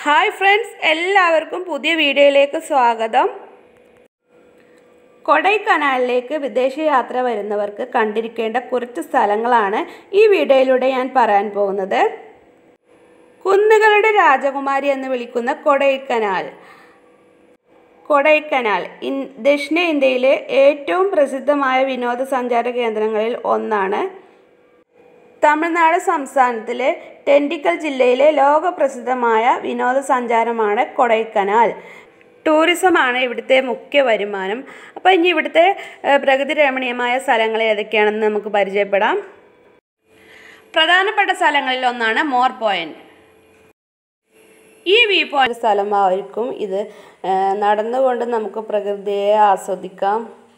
hi friends എല്ലാവർക്കും പുതിയ വീഡിയോയിലേക്ക് സ്വാഗതം കൊടൈക്കനാലിലേക്ക് വിദേശയാത്ര വരുന്നവർക്ക് കണ്ടിരിക്കേണ്ട കുറച്ച് സ്ഥലങ്ങളാണ് ഈ വീഡിയോയിലൂടെ ഞാൻ പറയാൻ പോകുന്നത് കുന്നുകളുടെ രാജകുമാരി എന്ന് വിളിക്കുന്ന കൊടൈക്കനാൽ കൊടൈക്കനാൽ ഇൻ ദക്ഷിണേന്ത്യയിലെ ഏറ്റവും പ്രസിദ്ധമായ വിനോദസഞ്ചാര കേന്ദ്രങ്ങളിൽ ഒന്നാണ് തമിഴ്നാട് സംസ്ഥാനത്തിലെ ടെൻഡിക്കൽ ജില്ലയിലെ ലോകപ്രസിദ്ധമായ വിനോദസഞ്ചാരമാണ് കൊടൈക്കനാൽ ടൂറിസമാണ് ഇവിടുത്തെ മുഖ്യ വരുമാനം അപ്പോൾ ഇനി ഇവിടുത്തെ ഏഹ്, പ്രകൃതി രമണീയമായ സ്ഥലങ്ങൾ ഏതൊക്കെയാണെന്ന് നമുക്ക് പരിചയപ്പെടാം പ്രധാനപ്പെട്ട സ്ഥലങ്ങളിൽ ഒന്നാണ് മോർ പോയിന്റ് ഈ വ്യൂ പോയിന്റ് സ്ഥലമായിരിക്കും ഇത് ഏഹ്, നടന്നുകൊണ്ട് നമുക്ക് പ്രകൃതിയെ ആസ്വദിക്കാം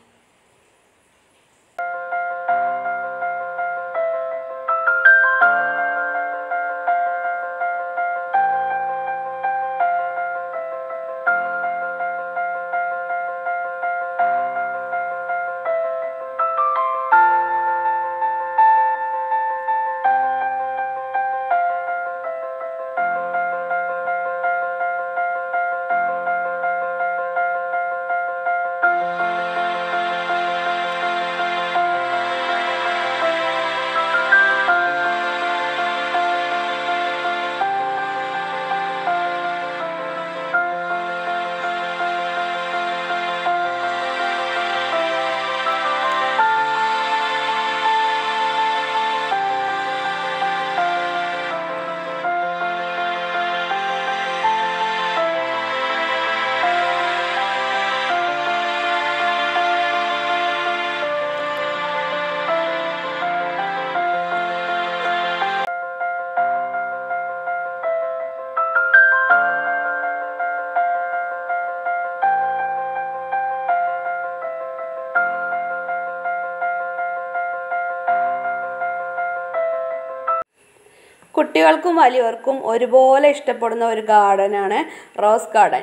കുട്ടികൾക്കും വലിയവർക്കും ഒരുപോലെ ഇഷ്ടപ്പെടുന്ന ഒരു ഗാർഡനാണ് റോസ് ഗാർഡൻ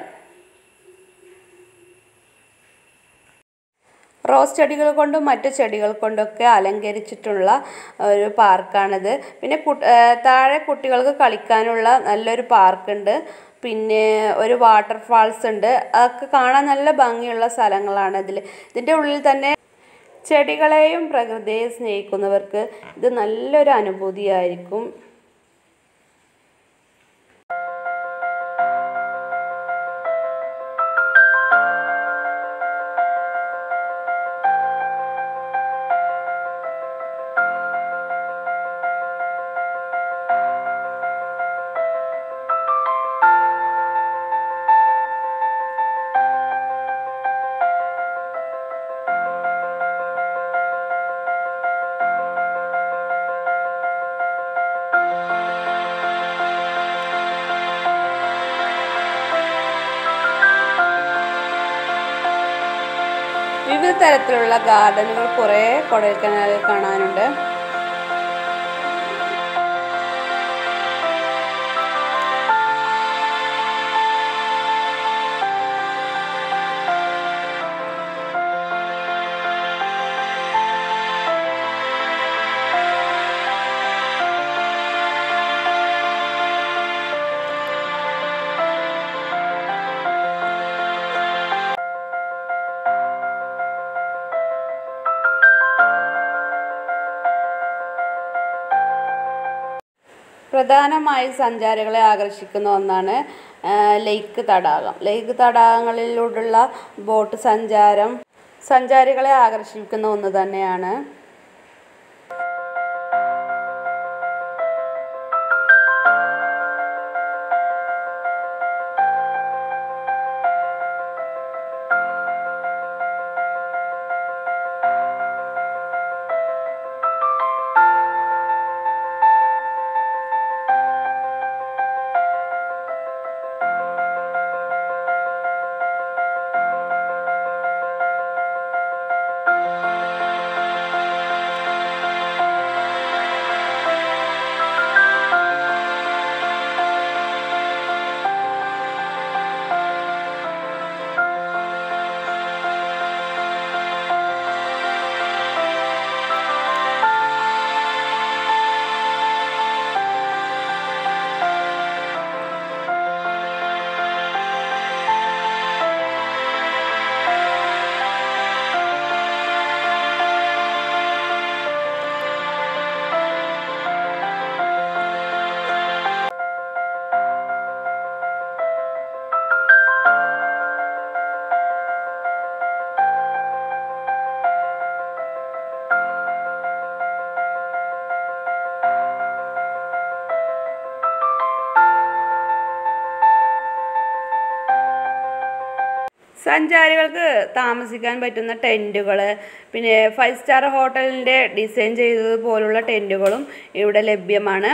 റോസ് ചെടികൾ കൊണ്ടും മറ്റു ചെടികൾ കൊണ്ടൊക്കെ അലങ്കരിച്ചിട്ടുള്ള ഒരു പാർക്കാണിത് പിന്നെ കു- ഏഹ് താഴെ കുട്ടികൾക്ക് കളിക്കാനുള്ള നല്ലൊരു പാർക്കുണ്ട് പിന്നെ ഒരു വാട്ടർഫാൾസ് ഉണ്ട് അതൊക്കെ കാണാൻ നല്ല ഭംഗിയുള്ള സ്ഥലങ്ങളാണ് ഇതിൽ ഇതിൻ്റെ ഉള്ളിൽ തന്നെ ചെടികളെയും പ്രകൃതിയെയും സ്നേഹിക്കുന്നവർക്ക് ഇത് നല്ലൊരു അനുഭൂതിയായിരിക്കും വിവിധ തരത്തിലുള്ള ഗാർഡനുകൾ കുറേ കൊടൈക്കനാലിൽ കാണാനുണ്ട് പ്രധാനമായി സഞ്ചാരികളെ ആകർഷിക്കുന്ന ഒന്നാണ് ആ, ലേക്ക് തടാകം ലേക്ക് തടാകങ്ങളിലൂടെയുള്ള ബോട്ട് സഞ്ചാരം സഞ്ചാരികളെ ആകർഷിക്കുന്ന ഒന്ന് തന്നെയാണ് സഞ്ചാരികൾക്ക് താമസിക്കാൻ പറ്റുന്ന ടെൻറ്റുകൾ പിന്നെ ഫൈവ് സ്റ്റാർ ഹോട്ടലിൻ്റെ ഡിസൈൻ ചെയ്തതുപോലുള്ള ടെൻറ്റുകളും ഇവിടെ ലഭ്യമാണ്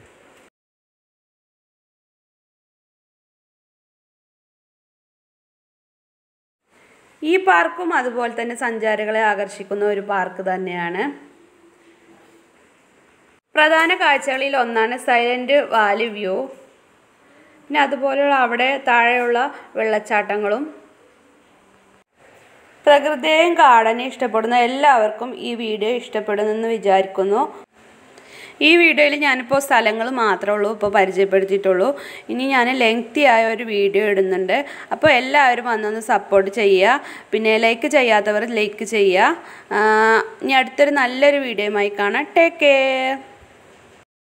ഈ പാർക്കും അതുപോലെ തന്നെ സഞ്ചാരികളെ ആകർഷിക്കുന്ന ഒരു പാർക്ക് തന്നെയാണ് പ്രധാന കാഴ്ചകളിൽ ഒന്നാണ് സൈലൻറ്റ് വാലി വ്യൂ പിന്നെ അതുപോലെയുള്ള അവിടെ താഴെയുള്ള വെള്ളച്ചാട്ടങ്ങളും പ്രകൃതിയെയും കാടനെയും ഇഷ്ടപ്പെടുന്ന എല്ലാവർക്കും ഈ വീഡിയോ ഇഷ്ടപ്പെടുമെന്ന് വിചാരിക്കുന്നു ഈ വീഡിയോയിൽ ഞാനിപ്പോൾ സ്ഥലങ്ങൾ മാത്രമേ ഉള്ളൂ ഇപ്പോൾ പരിചയപ്പെടുത്തിയിട്ടുള്ളൂ ഇനി ഞാൻ ലെങ്തി ആയ ഒരു വീഡിയോ ഇടുന്നുണ്ട് അപ്പോൾ എല്ലാവരും വന്നൊന്ന് സപ്പോർട്ട് ചെയ്യുക പിന്നെ ലൈക്ക് ചെയ്യാത്തവർ ലൈക്ക് ചെയ്യുക ഇനി അടുത്തൊരു നല്ലൊരു വീഡിയോയുമായി കാണാം ടേക്ക് കെയർ